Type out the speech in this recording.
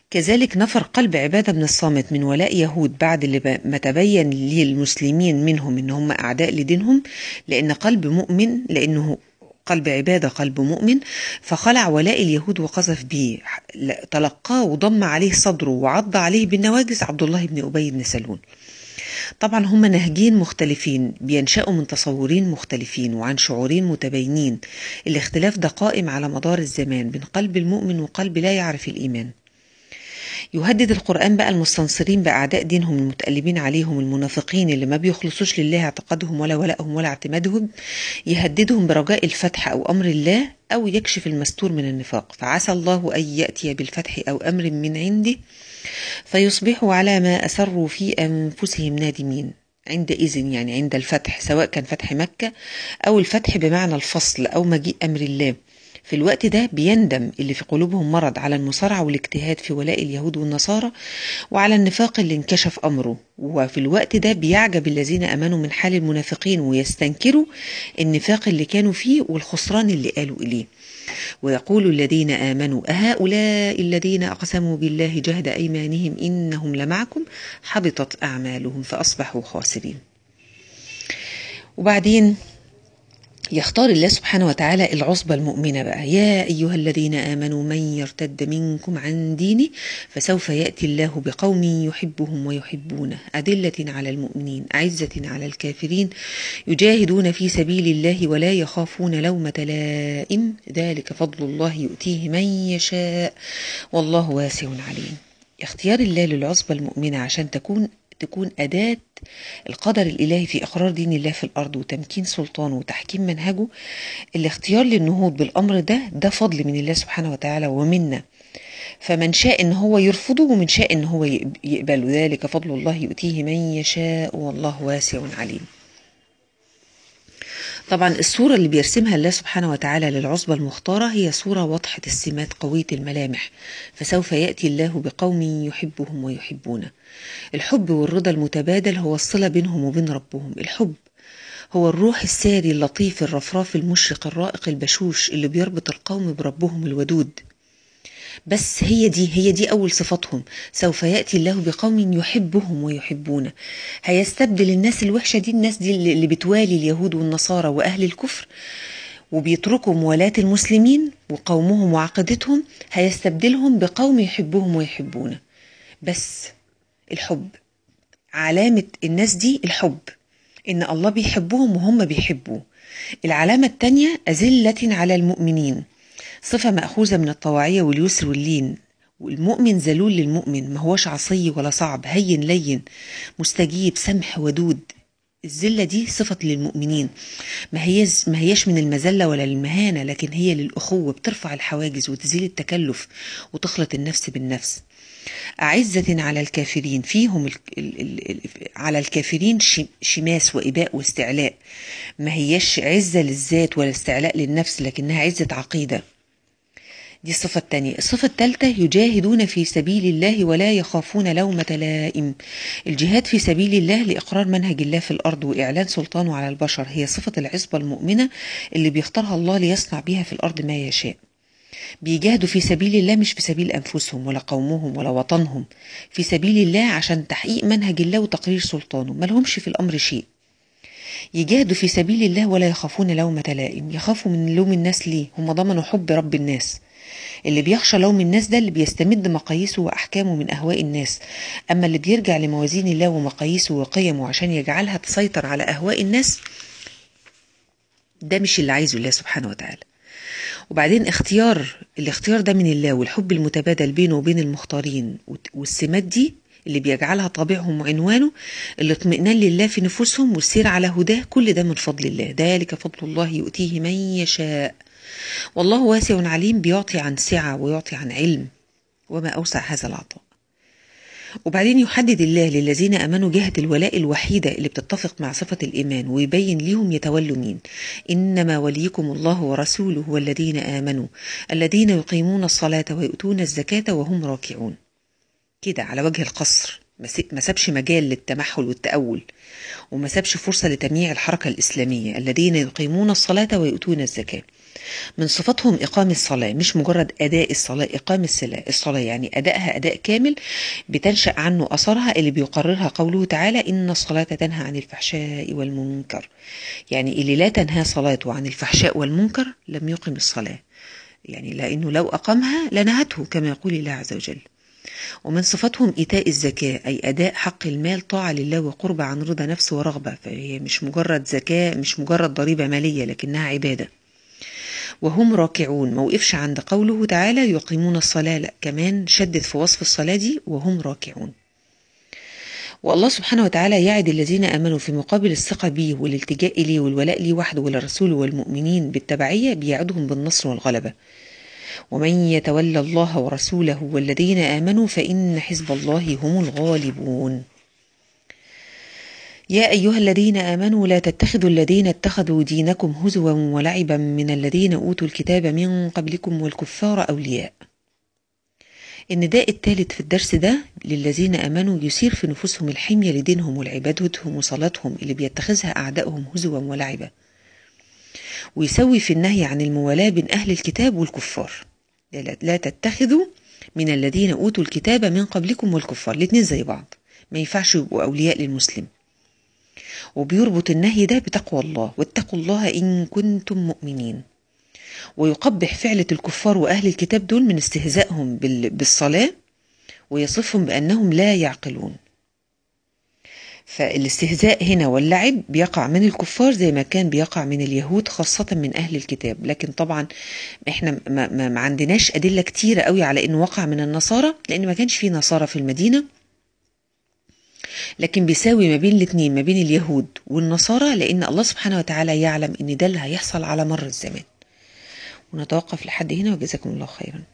كذلك نفر قلب عبادة بن الصامت من ولاء يهود بعد اللي ما تبين للمسلمين منهم ان هم اعداء لدينهم لان قلب مؤمن لانه قلب عبادة قلب مؤمن فخلع ولاء اليهود وقذف به تلقاه وضم عليه صدره وعض عليه بالنواجس عبد الله بن أبي بن سلول طبعا هم نهجين مختلفين بينشأوا من تصورين مختلفين وعن شعورين متباينين الاختلاف ده قائم على مدار الزمان بين قلب المؤمن وقلب لا يعرف الإيمان يهدد القرآن بقى المستنصرين بأعداء دينهم المتقلبين عليهم المنافقين اللي ما بيخلصوش لله اعتقادهم ولا ولائهم ولا اعتمادهم يهددهم برجاء الفتح أو أمر الله أو يكشف المستور من النفاق فعسى الله أن يأتي بالفتح أو أمر من عنده فيصبحوا على ما أسروا في أنفسهم نادمين عندئذ يعني عند الفتح سواء كان فتح مكة أو الفتح بمعنى الفصل أو مجيء أمر الله في الوقت ده بيندم اللي في قلوبهم مرض على المصارعة والاجتهاد في ولاء اليهود والنصارى وعلى النفاق اللي انكشف أمره وفي الوقت ده بيعجب الذين أمنوا من حال المنافقين ويستنكروا النفاق اللي كانوا فيه والخسران اللي قالوا إليه ويقول الذين آمنوا أهؤلاء الذين أقسموا بالله جهد أيمانهم إنهم لمعكم حبطت أعمالهم فأصبحوا خاسرين وبعدين يختار الله سبحانه وتعالى العصبة المؤمنة بقى يا أيها الذين آمنوا من يرتد منكم عن دينه فسوف يأتي الله بقوم يحبهم ويحبونه أدلة على المؤمنين أعزة على الكافرين يجاهدون في سبيل الله ولا يخافون لومة لائم ذلك فضل الله يؤتيه من يشاء والله واسع عليم اختيار الله للعصبة المؤمنة عشان تكون تكون أداة القدر الإلهي في إقرار دين الله في الأرض وتمكين سلطانه وتحكيم منهجه الاختيار للنهوض بالأمر ده ده فضل من الله سبحانه وتعالى ومنا فمن شاء ان هو يرفضه ومن شاء ان هو يقبله ذلك فضل الله يؤتيه من يشاء والله واسع عليم طبعا الصورة اللي بيرسمها الله سبحانه وتعالى للعصبة المختارة هي صورة واضحة السمات قوية الملامح فسوف يأتي الله بقوم يحبهم ويحبونه الحب والرضا المتبادل هو الصلة بينهم وبين ربهم الحب هو الروح الساري اللطيف الرفراف المشرق الرائق البشوش اللي بيربط القوم بربهم الودود بس هي دي هي دي أول صفاتهم سوف يأتي الله بقوم يحبهم ويحبونه هيستبدل الناس الوحشة دي الناس دي اللي بتوالي اليهود والنصارى وأهل الكفر وبيتركوا موالاة المسلمين وقومهم وعقيدتهم هيستبدلهم بقوم يحبهم ويحبونه بس الحب علامة الناس دي الحب إن الله بيحبهم وهم بيحبوه العلامة التانية أذلة على المؤمنين صفة مأخوذة من الطواعية واليسر واللين والمؤمن ذلول للمؤمن ما هوش عصي ولا صعب هين لين مستجيب سمح ودود الذلة دي صفة للمؤمنين ما هيش ما هيش من المذلة ولا المهانة لكن هي للأخوة بترفع الحواجز وتزيل التكلف وتخلط النفس بالنفس أعزة على الكافرين فيهم ال ال ال على الكافرين شماس وإباء واستعلاء ما هيش عزة للذات ولا استعلاء للنفس لكنها عزة عقيدة دي الصفة الثانية الصفة الثالثة يجاهدون في سبيل الله ولا يخافون لومة لائم الجهاد في سبيل الله لإقرار منهج الله في الأرض وإعلان سلطانه على البشر هي صفة العصبة المؤمنة اللي بيختارها الله ليصنع بها في الأرض ما يشاء بيجاهدوا في سبيل الله مش في سبيل أنفسهم ولا قومهم ولا وطنهم في سبيل الله عشان تحقيق منهج الله وتقرير سلطانه ملهمش في الأمر شيء يجاهدوا في سبيل الله ولا يخافون لومة لائم يخافوا من لوم الناس ليه هم ضمنوا حب رب الناس اللي بيخشى لوم الناس ده اللي بيستمد مقاييسه وأحكامه من أهواء الناس أما اللي بيرجع لموازين الله ومقاييسه وقيمه عشان يجعلها تسيطر على أهواء الناس ده مش اللي عايزه الله سبحانه وتعالى وبعدين اختيار الاختيار ده من الله والحب المتبادل بينه وبين المختارين والسمات دي اللي بيجعلها طابعهم وعنوانه الاطمئنان لله في نفوسهم والسير على هداه كل ده من فضل الله ذلك فضل الله يؤتيه من يشاء والله واسع عليم بيعطي عن سعة ويعطي عن علم وما أوسع هذا العطاء وبعدين يحدد الله للذين امنوا جهه الولاء الوحيده اللي بتتفق مع صفه الايمان ويبين ليهم يتولوا مين انما وليكم الله ورسوله والذين امنوا الذين يقيمون الصلاه ويؤتون الزكاه وهم راكعون كده على وجه القصر ما سابش مجال للتمحل والتأول وما سابش فرصة لتمييع الحركة الإسلامية الذين يقيمون الصلاة ويؤتون الزكاة من صفاتهم إقام الصلاة مش مجرد أداء الصلاة إقام الصلاة الصلاة يعني أدائها أداء كامل بتنشأ عنه أثرها اللي بيقررها قوله تعالى إن الصلاة تنهى عن الفحشاء والمنكر يعني اللي لا تنهى صلاته عن الفحشاء والمنكر لم يقم الصلاة يعني لأنه لو أقامها لنهته كما يقول الله عز وجل ومن صفاتهم إيتاء الزكاة أي أداء حق المال طاعة لله وقرب عن رضا نفس ورغبة فهي مش مجرد زكاة مش مجرد ضريبة مالية لكنها عبادة وهم راكعون ما وقفش عند قوله تعالى يقيمون الصلاة لا كمان شدد في وصف الصلاة دي وهم راكعون والله سبحانه وتعالى يعد الذين آمنوا في مقابل الثقة به والالتجاء إليه والولاء ليه وحده ولرسوله والمؤمنين بالتبعية بيعدهم بالنصر والغلبة ومن يتولى الله ورسوله والذين آمنوا فإن حزب الله هم الغالبون يا أيها الذين آمنوا لا تتخذوا الذين اتخذوا دينكم هزوا ولعبا من الذين أوتوا الكتاب من قبلكم والكفار أولياء النداء الثالث في الدرس ده للذين آمنوا يثير في نفوسهم الحمية لدينهم ولعبادتهم وصلاتهم اللي بيتخذها أعدائهم هزوا ولعبا ويسوي في النهي عن الموالاة بين أهل الكتاب والكفار لا تتخذوا من الذين أوتوا الكتاب من قبلكم والكفار الاتنين زي بعض ما ينفعش يبقوا أولياء للمسلم وبيربط النهي ده بتقوى الله واتقوا الله إن كنتم مؤمنين ويقبح فعلة الكفار وأهل الكتاب دول من استهزائهم بالصلاة ويصفهم بأنهم لا يعقلون فالاستهزاء هنا واللعب بيقع من الكفار زي ما كان بيقع من اليهود خاصة من أهل الكتاب لكن طبعا احنا ما, ما, ما عندناش أدلة كتيرة قوي على أنه وقع من النصارى لأن ما كانش في نصارى في المدينة لكن بيساوي ما بين الاثنين ما بين اليهود والنصارى لأن الله سبحانه وتعالى يعلم أن ده اللي هيحصل على مر الزمان ونتوقف لحد هنا وجزاكم الله خيرا